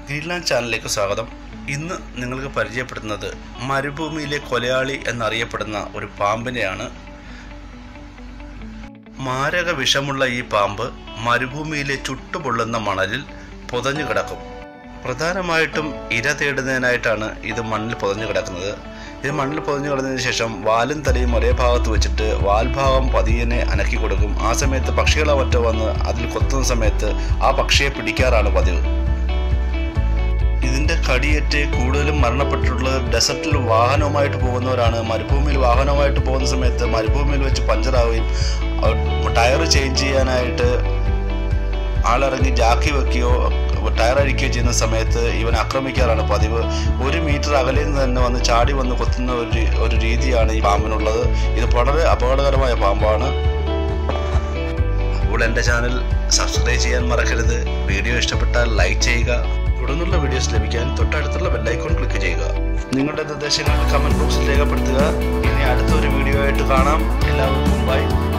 Greenland ചാനലിലേക്ക് സ്വാഗതം ഇന്ന് നിങ്ങൾക്ക് പരിചയപ്പെടുത്തുന്നത് മരുഭൂമിയിലെ കൊലയാളി എന്നറിയപ്പെടുന്ന ഒരു പാമ്പിനെയാണ് മാരക വിഷമുള്ള ഈ പാമ്പ് മരുഭൂമിയിലെ ചുട്ടുപൊള്ളുന്ന മണലിൽ പുതഞ്ഞു കിടക്കും പ്രധാനമായിട്ടും ഇര തേടുന്നതിനായിട്ടാണ് ഇത് മണ്ണിൽ പുതഞ്ഞു കിടക്കുന്നത് ഇത് മണ്ണിൽ പുതഞ്ഞു കിടന്നതിന് ശേഷം വാലും തലയും ഒരേ ഭാഗത്ത് വെച്ചിട്ട് വാൽഭാഗം പതിയനെ അനക്കി കൊടുക്കും ആ സമയത്ത് പക്ഷികളെ മറ്റോ വന്ന് അതിൽ കൊത്തുന്ന സമയത്ത് ആ പക്ഷിയെ പിടിക്കാറാണ് പതിവ് ഇതിന്റെ കടിയേറ്റ് കൂടുതലും മരണപ്പെട്ടിട്ടുള്ളത് ഡെസർട്ടിൽ വാഹനവുമായിട്ട് പോകുന്നവരാണ് മരുഭൂമിയിൽ വാഹനവുമായിട്ട് പോകുന്ന സമയത്ത് മരുഭൂമിയിൽ വെച്ച് പഞ്ചറാവുകയും ടയർ ചേഞ്ച് ചെയ്യാനായിട്ട് ആളിറങ്ങി ജാക്കി വെക്കുകയോ ടയർ അഴിക്കുകയോ ചെയ്യുന്ന സമയത്ത് ഇവൻ ആക്രമിക്കാറാണ് പതിവ് ഒരു മീറ്റർ അകലിൽ നിന്ന് തന്നെ വന്ന് ചാടി വന്ന് കൊത്തുന്ന ഒരു ഒരു രീതിയാണ് ഈ പാമ്പിനുള്ളത് ഇത് വളരെ അപകടകരമായ പാമ്പാണ് അപ്പോൾ എൻ്റെ ചാനൽ സബ്സ്ക്രൈബ് ചെയ്യാൻ മറക്കരുത് വീഡിയോ ഇഷ്ടപ്പെട്ടാൽ ലൈക്ക് ചെയ്യുക തുടർന്നുള്ള വീഡിയോസ് ലഭിക്കാൻ തൊട്ടടുത്തുള്ള ബെല്ലൈക്കോൺ ക്ലിക്ക് ചെയ്യുക നിങ്ങളുടെ നിർദ്ദേശങ്ങൾ കമൻറ്റ് ബോക്സിൽ രേഖപ്പെടുത്തുക ഇനി അടുത്തൊരു വീഡിയോ ആയിട്ട് കാണാം എല്ലാവർക്കും ബൈ